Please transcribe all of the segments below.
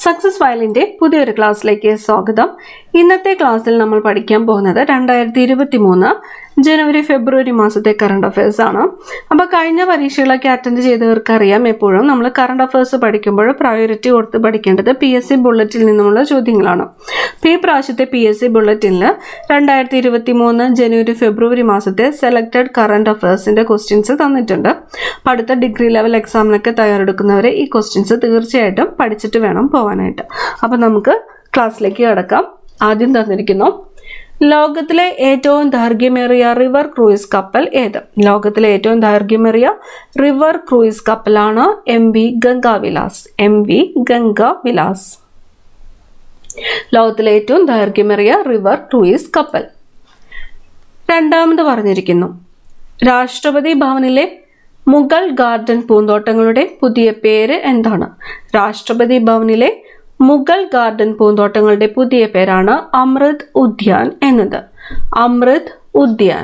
success ഫയലിന്റെ പുതിയൊരു ക്ലാസ്സിലേക്ക് സ്വാഗതം ഇന്നത്തെ ക്ലാസ്സിൽ നമ്മൾ പഠിക്കാൻ പോകുന്നത് രണ്ടായിരത്തി ഇരുപത്തി മൂന്ന് ജനുവരി ഫെബ്രുവരി മാസത്തെ കറണ്ട് അഫയേഴ്സ് ആണ് അപ്പോൾ കഴിഞ്ഞ പരീക്ഷകളൊക്കെ അറ്റൻഡ് ചെയ്തവർക്ക് അറിയാം എപ്പോഴും നമ്മൾ കറണ്ട് അഫയേഴ്സ് പഠിക്കുമ്പോൾ പ്രയോറിറ്റി കൊടുത്ത് പഠിക്കേണ്ടത് പി എസ് സി ബുള്ളറ്റിൽ നിന്നുമുള്ള ചോദ്യങ്ങളാണ് അപ്പോൾ ഈ പ്രാവശ്യത്തെ പി എസ് സി ബുള്ളറ്റിനിൽ രണ്ടായിരത്തി ഇരുപത്തി മൂന്ന് ജനുവരി ഫെബ്രുവരി മാസത്തെ സെലക്റ്റഡ് കറണ്ട് അഫയേഴ്സിൻ്റെ ക്വസ്റ്റ്യൻസ് തന്നിട്ടുണ്ട് അപ്പോൾ അടുത്ത ഡിഗ്രി ലെവൽ എക്സാമിനൊക്കെ തയ്യാറെടുക്കുന്നവരെ ഈ ക്വസ്റ്റ്യൻസ് തീർച്ചയായിട്ടും പഠിച്ചിട്ട് വേണം പോകാനായിട്ട് അപ്പോൾ നമുക്ക് ക്ലാസ്സിലേക്ക് കിടക്കാം ആദ്യം തന്നിരിക്കുന്നു ലോകത്തിലെ ഏറ്റവും ദൈർഘ്യമേറിയ റിവർ ക്രൂയിസ് കപ്പൽ ഏത് ലോകത്തിലെ ഏറ്റവും ദൈർഘ്യമേറിയ റിവർ ക്രൂയിസ് കപ്പലാണ് M V Ganga Vilas M V Ganga Vilas ലോകത്തിലെ ഏറ്റവും ദൈർഘ്യമേറിയ റിവർ ക്രൂയിസ് കപ്പൽ രണ്ടാമത് പറഞ്ഞിരിക്കുന്നു രാഷ്ട്രപതി ഭവനിലെ മുഗൾ ഗാർഡൻ പൂന്തോട്ടങ്ങളുടെ പുതിയ പേര് എന്താണ് രാഷ്ട്രപതി ഭവനിലെ മുഗൾ ഗാർഡൻ പൂന്തോട്ടങ്ങളുടെ പുതിയ പേരാണ് അമൃത് ഉദ്യാൻ എന്നത് അമൃത് ഉദ്യാൻ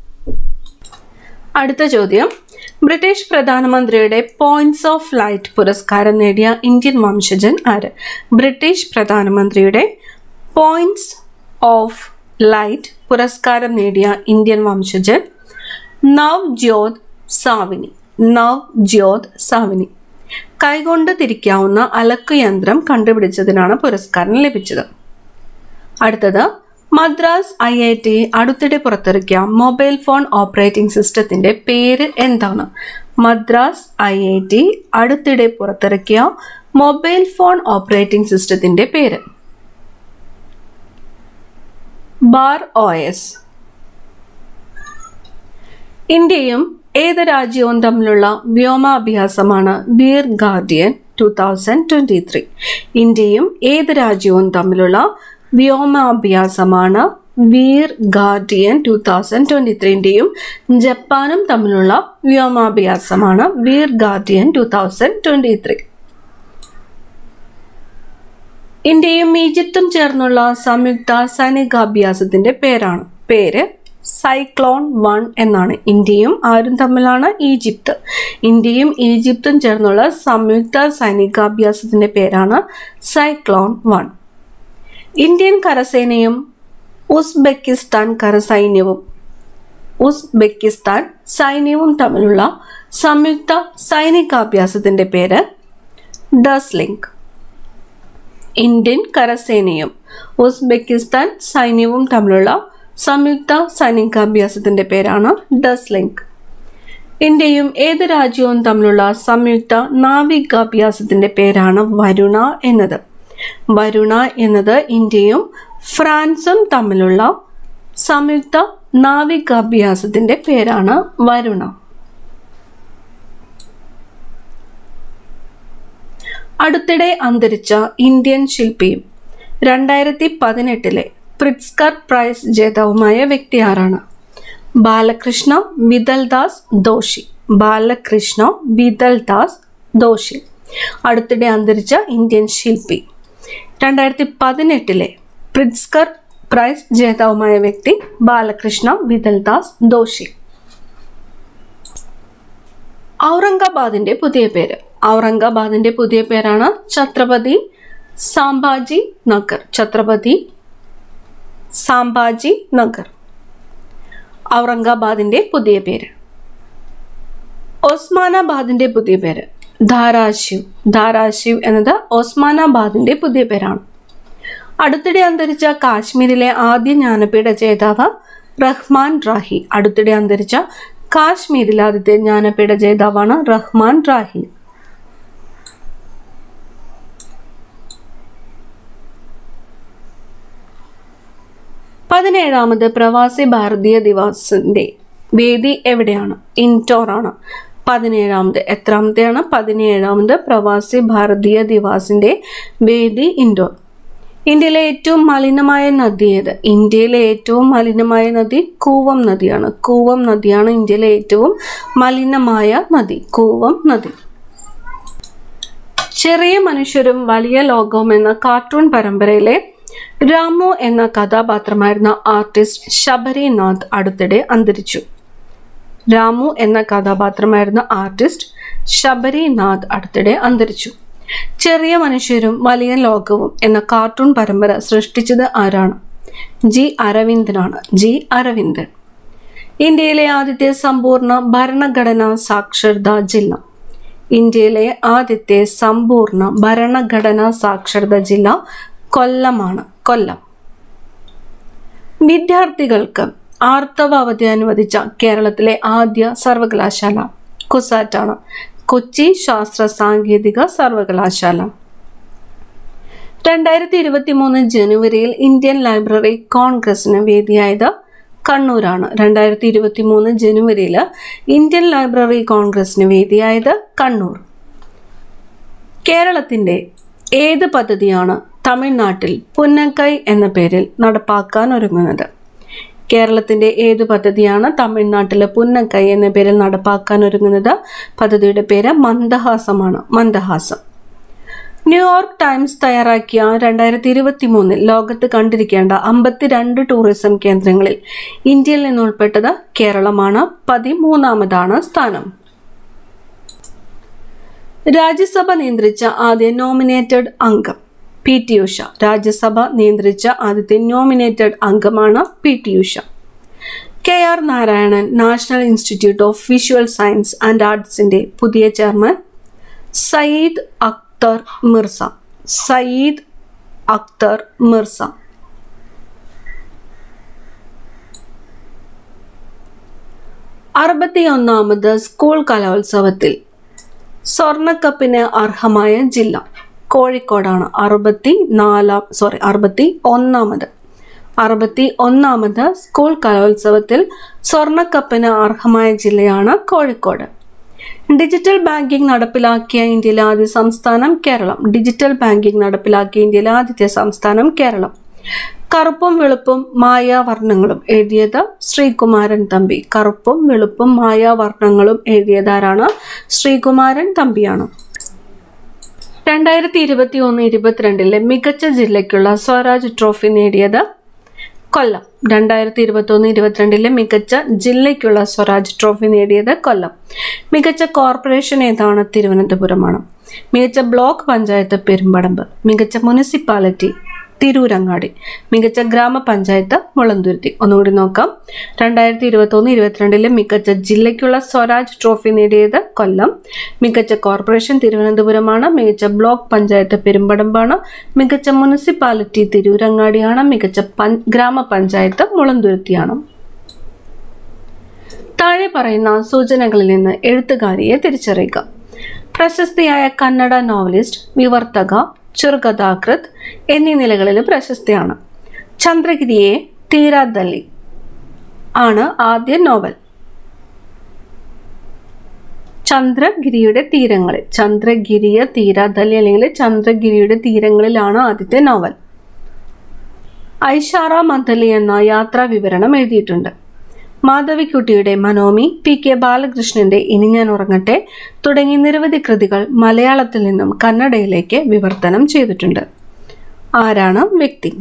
അടുത്ത ചോദ്യം ബ്രിട്ടീഷ് പ്രധാനമന്ത്രിയുടെ പോയിന്റ്സ് ഓഫ് ലൈറ്റ് പുരസ്കാരം നേടിയ ഇന്ത്യൻ വംശജൻ ആര് ബ്രിട്ടീഷ് പ്രധാനമന്ത്രിയുടെ പോയിന്റ്സ് ഓഫ് ലൈറ്റ് പുരസ്കാരം നേടിയ ഇന്ത്യൻ വംശജൻ നവ് ജ്യോത് സാവിനി നവ് ജ്യോത് സാവിനി കൈകൊണ്ട് തിരിക്കാവുന്ന അലക്കുയന്ത്രം കണ്ടുപിടിച്ചതിനാണ് പുരസ്കാരം ലഭിച്ചത് അടുത്തത് മദ്രാസ് ഐ ഐ ടി അടുത്തിടെ പുറത്തിറക്കിയ മൊബൈൽ ഫോൺ ഓപ്പറേറ്റിംഗ് സിസ്റ്റത്തിന്റെ പേര് എന്താണ് മദ്രാസ് ഐ ഐ ടി അടുത്തിടെ പുറത്തിറക്കിയ മൊബൈൽ ഫോൺ ഓപ്പറേറ്റിംഗ് സിസ്റ്റത്തിന്റെ പേര് ബാർ ഒ എസ് ഇന്ത്യയും ഏത് രാജ്യവും തമ്മിലുള്ള വ്യോമാഭ്യാസമാണ് Veer guardian two thousand twenty three ഇന്ത്യയും ഏത് രാജ്യവും തമ്മിലുള്ള വ്യോമാഭ്യാസമാണ് Veer guardian two thousand twenty three ഇന്ത്യയും ജപ്പാനും തമ്മിലുള്ള വ്യോമാഭ്യാസമാണ് Veer guardian two thousand twenty three ഇന്ത്യയും ഈജിപ്തും ചേർന്നുള്ള സംയുക്ത സൈനികാഭ്യാസത്തിന്റെ പേരാണ് പേര് സൈക്ലോൺ വൺ എന്നാണ് ഇന്ത്യയും ആരും തമ്മിലാണ് ഈജിപ്ത് ഇന്ത്യയും ഈജിപ്തും ചേർന്നുള്ള സംയുക്ത സൈനികാഭ്യാസത്തിന്റെ പേരാണ് സൈക്ലോൺ വൺ ഇന്ത്യൻ കരസേനയും ഉസ്ബെക്കിസ്ഥാൻ കരസൈന്യവും ഉസ്ബെക്കിസ്ഥാൻ സൈന്യവും തമ്മിലുള്ള സംയുക്ത സൈനികാഭ്യാസത്തിന്റെ പേര് ഡസ്ലിങ്ക് ഇന്ത്യൻ കരസേനയും ഉസ്ബെക്കിസ്ഥാൻ സൈന്യവും തമ്മിലുള്ള സംയുക്ത സൈനികാഭ്യാസത്തിന്റെ പേരാണ് ഡസ്ലിങ്ക് ഇന്ത്യയും ഏത് രാജ്യവും തമ്മിലുള്ള സംയുക്ത നാവികാഭ്യാസത്തിന്റെ പേരാണ് വരുണ എന്നത് വരുണ എന്നത് ഇന്ത്യയും ഫ്രാൻസും തമ്മിലുള്ള സംയുക്ത നാവികാഭ്യാസത്തിന്റെ പേരാണ് വരുണ അടുത്തിടെ അന്തരിച്ച ഇന്ത്യൻ ശില്പിയും രണ്ടായിരത്തി പതിനെട്ടിലെ പ്രിറ്റ്സ്കർ പ്രൈസ് ജേതാവുമായ വ്യക്തി ആരാണ് ബാലകൃഷ്ണ വിതൽദാസ് ദോഷി ബാലകൃഷ്ണ വിതൽദാസ് ദോഷി അടുത്തിടെ അന്തരിച്ച ഇന്ത്യൻ ശില്പി രണ്ടായിരത്തി പതിനെട്ടിലെ പ്രിറ്റ്സ്കർ പ്രൈസ് ജേതാവുമായ വ്യക്തി ബാലകൃഷ്ണ വിതൽദാസ് ദോഷി ഔറംഗാബാദിന്റെ പുതിയ പേര് ഔറംഗാബാദിന്റെ പുതിയ പേരാണ് ഛത്രപതി സാംബാജി നഗർ ഛത്രപതി സാംബാജി നഗർ ഔറംഗാബാദിന്റെ പുതിയ പേര് ഒസ്മാനാബാദിന്റെ പുതിയ പേര് ധാരാശിവ് ധാരാശിവ് എന്നത് ഒസ്മാനാബാദിന്റെ പുതിയ പേരാണ് അടുത്തിടെ അന്തരിച്ച കാശ്മീരിലെ ആദ്യ ജ്ഞാനപീഠ ജേതാവ് റഹ്മാൻ റാഹി അടുത്തിടെ അന്തരിച്ച കാശ്മീരിലെ ആദ്യത്തെ ജ്ഞാനപീഠ ജേതാവാണ് റഹ്മാൻ റാഹി പതിനേഴാമത് പ്രവാസി ഭാരതീയ ദിവസിന്റെ വേദി എവിടെയാണ് ഇൻഡോർ ആണ് പതിനേഴാമത് എത്രാമത്തെയാണ് പതിനേഴാമത് പ്രവാസി ഭാരതീയ ദിവാസിന്റെ വേദി ഇൻഡോർ ഇന്ത്യയിലെ ഏറ്റവും മലിനമായ നദി ഏത് ഇന്ത്യയിലെ ഏറ്റവും മലിനമായ നദി കൂവം നദിയാണ് കൂവം നദിയാണ് ഇന്ത്യയിലെ ഏറ്റവും മലിനമായ നദി കൂവം നദി ചെറിയ മനുഷ്യരും വലിയ ലോകവും എന്ന കാർട്ടൂൺ പരമ്പരയിലെ രാമു എന്ന കഥാപാത്രമായിരുന്ന ആർട്ടിസ്റ്റ് ശബരിനാഥ് അടുത്തിടെ അന്തരിച്ചു രാമു എന്ന കഥാപാത്രമായിരുന്ന ആർട്ടിസ്റ്റ് ശബരിനാഥ് അടുത്തിടെ അന്തരിച്ചു ചെറിയ മനുഷ്യരും വലിയ ലോകവും എന്ന കാർട്ടൂൺ പരമ്പര സൃഷ്ടിച്ചത് ആരാണ് ജി അരവിന്ദനാണ് ജി അരവിന്ദൻ ഇന്ത്യയിലെ ആദ്യത്തെ സമ്പൂർണ്ണ ഭരണഘടനാ സാക്ഷരതാ ജില്ല ഇന്ത്യയിലെ ആദ്യത്തെ സമ്പൂർണ്ണ ഭരണഘടനാ സാക്ഷരതാ ജില്ല കൊല്ലമാണ് കൊല്ലം വിദ്യാർത്ഥികൾക്ക് ആർത്തവ അവധി അനുവദിച്ച കേരളത്തിലെ ആദ്യ സർവകലാശാല കുസാറ്റാണ് കൊച്ചി ശാസ്ത്ര സാങ്കേതിക സർവകലാശാല രണ്ടായിരത്തി ഇരുപത്തി മൂന്ന് ജനുവരിയിൽ ഇന്ത്യൻ ലൈബ്രറി കോൺഗ്രസിന് വേദിയായത് കണ്ണൂരാണ് രണ്ടായിരത്തി ഇരുപത്തി മൂന്ന് ജനുവരിയിൽ ഇന്ത്യൻ ലൈബ്രറി കോൺഗ്രസിന് വേദിയായത് കണ്ണൂർ കേരളത്തിന്റെ ഏത് പദ്ധതിയാണ് തമിഴ്നാട്ടിൽ പുന്നക്കൈ എന്ന പേരിൽ നടപ്പാക്കാൻ ഒരുങ്ങുന്നത് കേരളത്തിന്റെ ഏത് പദ്ധതിയാണ് തമിഴ്നാട്ടിലെ പുന്നക്കൈ എന്ന പേരിൽ നടപ്പാക്കാൻ ഒരുങ്ങുന്നത് പദ്ധതിയുടെ പേര് മന്ദഹാസമാണ് മന്ദഹാസം ന്യൂയോർക്ക് ടൈംസ് തയ്യാറാക്കിയ രണ്ടായിരത്തി ഇരുപത്തി മൂന്നിൽ ലോകത്ത് കണ്ടിരിക്കേണ്ട അമ്പത്തിരണ്ട് ടൂറിസം കേന്ദ്രങ്ങളിൽ ഇന്ത്യയിൽ നിന്ന് ഉൾപ്പെട്ടത് കേരളമാണ് പതിമൂന്നാമതാണ് സ്ഥാനം രാജ്യസഭ നിയന്ത്രിച്ച ആദ്യ നോമിനേറ്റഡ് അംഗം പി ടി ഉഷ രാജ്യസഭ നിയന്ത്രിച്ച ആദ്യത്തെ നോമിനേറ്റഡ് അംഗമാണ് P T Usha K R Narayanan national institute of visual science and ആർട്സിന്റെ പുതിയ ചെയർമാൻ സയ്യിദ് അക്തർ മിർസ സയ്യിദ് അക്തർ മിർസ അറുപത്തിയൊന്നാമത് സ്കൂൾ കലോത്സവത്തിൽ സ്വർണക്കപ്പിന് അർഹമായ ജില്ല കോഴിക്കോടാണ് അറുപത്തി നാലാം സോറി അറുപത്തി ഒന്നാമത് അറുപത്തി ഒന്നാമത് സ്കൂൾ കലോത്സവത്തിൽ സ്വർണക്കപ്പിന് അർഹമായ ജില്ലയാണ് കോഴിക്കോട് ഡിജിറ്റൽ ബാങ്കിംഗ് നടപ്പിലാക്കിയ ഇന്ത്യയിലെ ആദ്യ സംസ്ഥാനം കേരളം ഡിജിറ്റൽ ബാങ്കിംഗ് നടപ്പിലാക്കിയ ഇന്ത്യയിലെ ആദ്യത്തെ സംസ്ഥാനം കേരളം കറുപ്പും വെളുപ്പും മായാവർണ്ണങ്ങളും എഴുതിയത് ശ്രീകുമാരൻ തമ്പി കറുപ്പും വെളുപ്പും മായാവർണ്ണങ്ങളും എഴുതിയതാരാണ് ശ്രീകുമാരൻ തമ്പിയാണ് രണ്ടായിരത്തി ഇരുപത്തി ഒന്ന് ഇരുപത്തിരണ്ടിലെ മികച്ച ജില്ലയ്ക്കുള്ള സ്വരാജ് ട്രോഫി നേടിയത് കൊല്ലം രണ്ടായിരത്തി ഇരുപത്തി ഒന്ന് ഇരുപത്തിരണ്ടിലെ മികച്ച ജില്ലയ്ക്കുള്ള സ്വരാജ് ട്രോഫി നേടിയത് കൊല്ലം മികച്ച കോർപ്പറേഷൻ ഏതാണ് തിരുവനന്തപുരമാണ് മികച്ച ബ്ലോക്ക് പഞ്ചായത്ത് പെരുമ്പടമ്പ് മികച്ച മുനിസിപ്പാലിറ്റി തിരൂരങ്ങാടി മികച്ച ഗ്രാമപഞ്ചായത്ത് മുളന്തുരുത്തി ഒന്നുകൂടി നോക്കാം രണ്ടായിരത്തി ഇരുപത്തി ഒന്ന് ഇരുപത്തിരണ്ടിലെ മികച്ച ജില്ലയ്ക്കുള്ള സ്വരാജ് ട്രോഫി നേടിയത് കൊല്ലം മികച്ച കോർപ്പറേഷൻ തിരുവനന്തപുരമാണ് മികച്ച ബ്ലോക്ക് പഞ്ചായത്ത് പെരുമ്പടമ്പാണ് മികച്ച മുനിസിപ്പാലിറ്റി തിരൂരങ്ങാടിയാണ് മികച്ച പൻ ഗ്രാമപഞ്ചായത്ത് മുളന്തുരുത്തിയാണ് താഴെ പറയുന്ന സൂചനകളിൽ നിന്ന് എഴുത്തുകാരിയെ തിരിച്ചറിയുക പ്രശസ്തിയായ കന്നഡ നോവലിസ്റ്റ് വിവർത്തക ചെറുകഥാകൃത്ത് എന്നീ നിലകളിൽ പ്രശസ്തിയാണ് ചന്ദ്രഗിരിയെ തീരാദല്ലി ആണ് ആദ്യ നോവൽ ചന്ദ്രഗിരിയുടെ തീരങ്ങളിൽ ചന്ദ്രഗിരിയ തീരാദല്ലി അല്ലെങ്കിൽ ചന്ദ്രഗിരിയുടെ തീരങ്ങളിലാണ് ആദ്യത്തെ നോവൽ ഐഷാറ മന്ദലി എന്ന യാത്രാ വിവരണം എഴുതിയിട്ടുണ്ട് മാധവിക്കുട്ടിയുടെ മനോമി പി കെ ബാലകൃഷ്ണന്റെ ഇനി ഞാൻ ഉറങ്ങട്ടെ തുടങ്ങി നിരവധി കൃതികൾ മലയാളത്തിൽ നിന്നും കന്നഡയിലേക്ക് വിവർത്തനം ചെയ്തിട്ടുണ്ട് ആരാണ് വ്യക്തി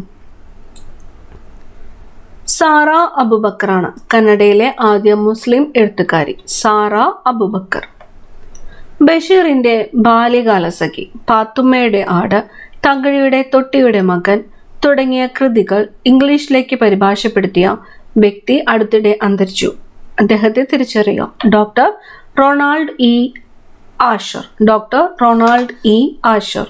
സാറ അബുബക്കറാണ് കന്നഡയിലെ ആദ്യ മുസ്ലിം എഴുത്തുകാരി സാറ അബുബക്കർ ബഷീറിന്റെ ബാല്യകാലസഖി പാത്തുമ്മയുടെ ആട് തകഴിയുടെ തൊട്ടിയുടെ മകൻ തുടങ്ങിയ കൃതികൾ ഇംഗ്ലീഷിലേക്ക് പരിഭാഷപ്പെടുത്തിയ വ്യക്തി അടുത്തിടെ അന്തരിച്ചു അദ്ദേഹത്തെ തിരിച്ചറിയുക doctor Ronald E Asher doctor Ronald E Asher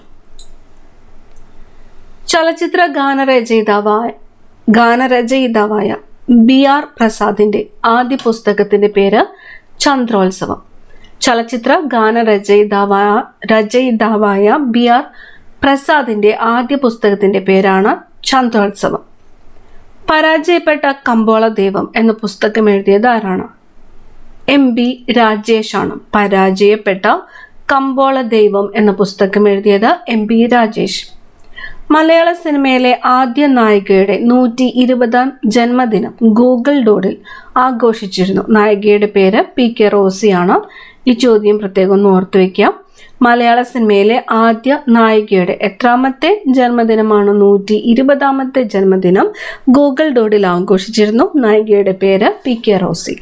ചലച്ചിത്ര ഗാനരചയിതാവായ ഗാനരചയിതാവായ ബി ആർ പ്രസാദിന്റെ ആദ്യ പുസ്തകത്തിന്റെ പേര് ചന്ദ്രോത്സവം ചലച്ചിത്ര ഗാനരചയിതാവായ രചയിതാവായ ബി ആർ പ്രസാദിന്റെ ആദ്യ പുസ്തകത്തിന്റെ പേരാണ് ചന്ദ്രോത്സവം പരാജയപ്പെട്ട കമ്പോള ദൈവം എന്ന പുസ്തകം എഴുതിയത് ആരാണ് എം ബി രാജേഷാണ് പരാജയപ്പെട്ട കമ്പോള ദൈവം എന്ന പുസ്തകം എഴുതിയത് എം ബി രാജേഷ് മലയാള സിനിമയിലെ ആദ്യ നായികയുടെ നൂറ്റി ഇരുപതാം ജന്മദിനം ഗൂഗിൾ ഡോഡിൽ ആഘോഷിച്ചിരുന്നു നായികയുടെ പേര് പി കെ റോസിയാണ് ഈ ചോദ്യം പ്രത്യേകം ഒന്ന് ഓർത്തു വയ്ക്കാം മലയാള സിനിമയിലെ ആദ്യ നായികയുടെ എത്രാമത്തെ ജന്മദിനമാണ് നൂറ്റി ഇരുപതാമത്തെ ജന്മദിനം ഗൂഗിൾ ഡോഡിൽ ആഘോഷിച്ചിരുന്നു നായികയുടെ പേര് പി കെ റോസി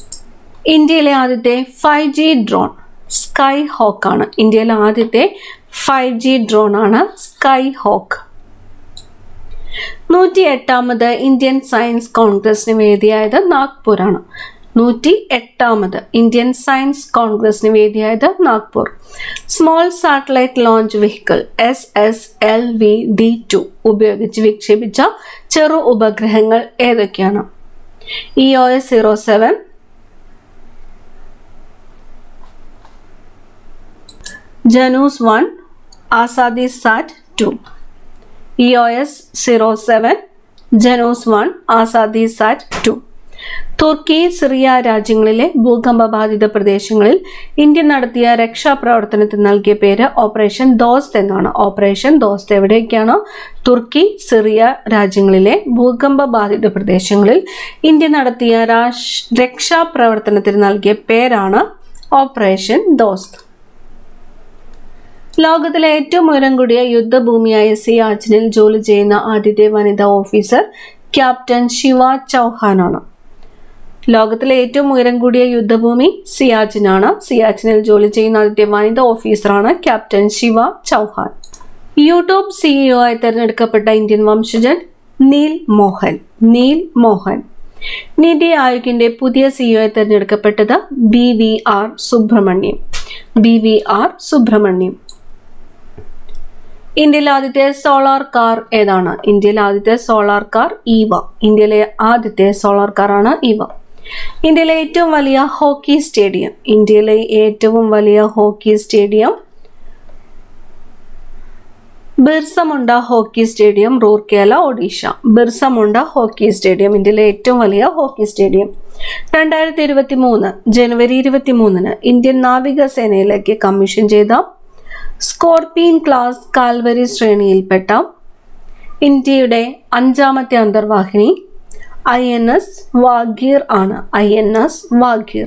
ഇന്ത്യയിലെ ആദ്യത്തെ ഫൈവ് ജി ഡ്രോൺ സ്കൈ ഹോക്കാണ് ഇന്ത്യയിലെ ആദ്യത്തെ ഫൈവ് ജി ഡ്രോൺ ആണ് സ്കൈ ഹോക്ക് നൂറ്റി എട്ടാമത് ഇന്ത്യൻ സയൻസ് കോൺഗ്രസിന് വേദിയായത് നാഗ്പൂരാണ് നൂറ്റി എട്ടാമത് ഇന്ത്യൻ സയൻസ് കോൺഗ്രസിന് വേദിയായത് Nagpur small satellite launch vehicle S S L V D two ഉപയോഗിച്ച് വിക്ഷേപിച്ച ചെറു ഉപഗ്രഹങ്ങൾ ഏതൊക്കെയാണ് E O S zero seven Janus one Azadi sat two E O S zero seven Janus one Azadi sat two തുർക്കി സിറിയ രാജ്യങ്ങളിലെ ഭൂകമ്പ ബാധിത പ്രദേശങ്ങളിൽ ഇന്ത്യ നടത്തിയ രക്ഷാപ്രവർത്തനത്തിന് നൽകിയ പേര് ഓപ്പറേഷൻ ദോസ്ത് എന്നാണ് ഓപ്പറേഷൻ ദോസ്ത് എവിടെയൊക്കെയാണോ തുർക്കി സിറിയ രാജ്യങ്ങളിലെ ഭൂകമ്പ ബാധിത പ്രദേശങ്ങളിൽ ഇന്ത്യ നടത്തിയ രാഷ് രക്ഷാപ്രവർത്തനത്തിന് നൽകിയ പേരാണ് ഓപ്പറേഷൻ ദോസ്ത് ലോകത്തിലെ ഏറ്റവും ഉയരം കൂടിയ യുദ്ധഭൂമിയായ സിയാച്ചിനിൽ ജോലി ചെയ്യുന്ന ആദ്യത്തെ വനിതാ ഓഫീസർ ക്യാപ്റ്റൻ ശിവ ചൗഹാനാണ് ലോകത്തിലെ ഏറ്റവും ഉയരം കൂടിയ യുദ്ധഭൂമി സിയാച്ചിനാണ് സിയാച്ചിനിൽ ജോലി ചെയ്യുന്ന ആദ്യത്തെ വനിതാ ഓഫീസറാണ് captain Shiva Chauhan YouTube CEO ആയി തെരഞ്ഞെടുക്കപ്പെട്ട ഇന്ത്യൻ വംശജൻ നീൽ മോഹൻ നീൽ മോഹൻ നീതി ആയോഗിന്റെ പുതിയ സിഇഒ ആയി തെരഞ്ഞെടുക്കപ്പെട്ടത് B V R Subrahmanyam B V R Subrahmanyam ഇന്ത്യയിലെ ആദ്യത്തെ സോളാർ കാർ ഏതാണ് ഇന്ത്യയിലെ ആദ്യത്തെ സോളാർ കാർ ഈവ ഇന്ത്യയിലെ ആദ്യത്തെ സോളാർ കാറാണ് ഈവ ഇന്ത്യയിലെ ഏറ്റവും വലിയ ഹോക്കി സ്റ്റേഡിയം ഇന്ത്യയിലെ ഏറ്റവും വലിയ hockey stadium Birsa Munda hockey stadium Rourkela Odisha Birsa Munda hockey stadium ഇന്ത്യയിലെ ഏറ്റവും വലിയ ഹോക്കി സ്റ്റേഡിയം രണ്ടായിരത്തി ഇരുപത്തി മൂന്ന് ജനുവരി ഇരുപത്തി മൂന്നിന് ഇന്ത്യൻ നാവികസേനയിലേക്ക് കമ്മീഷൻ ചെയ്ത സ്കോർപിയൻ ക്ലാസ് കാൽവരി ശ്രേണിയിൽപ്പെട്ട ഇന്ത്യയുടെ അഞ്ചാമത്തെ അന്തർവാഹിനി ഐ എൻ എസ് വാഗീർ ആണ് ഐ എൻ എസ് വാഗീർ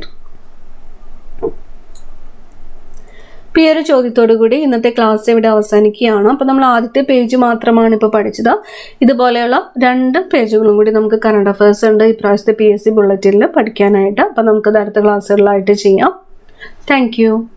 ഈ ഒരു ചോദ്യത്തോടു കൂടി ഇന്നത്തെ ക്ലാസ് ഇവിടെ അവസാനിക്കുകയാണ് അപ്പോൾ നമ്മൾ ആദ്യത്തെ പേജ് മാത്രമാണ് ഇപ്പോൾ പഠിച്ചത് ഇതുപോലെയുള്ള രണ്ട് പേജുകളും കൂടി നമുക്ക് കറണ്ട് അഫയേഴ്സ് ഉണ്ട് ഇപ്രാവശ്യത്തെ പി എസ് സി ബുള്ളറ്റിനിൽ പഠിക്കാനായിട്ട് അപ്പോൾ നമുക്കത് അടുത്ത ക്ലാസ്സുകളിലായിട്ട് ചെയ്യാം താങ്ക്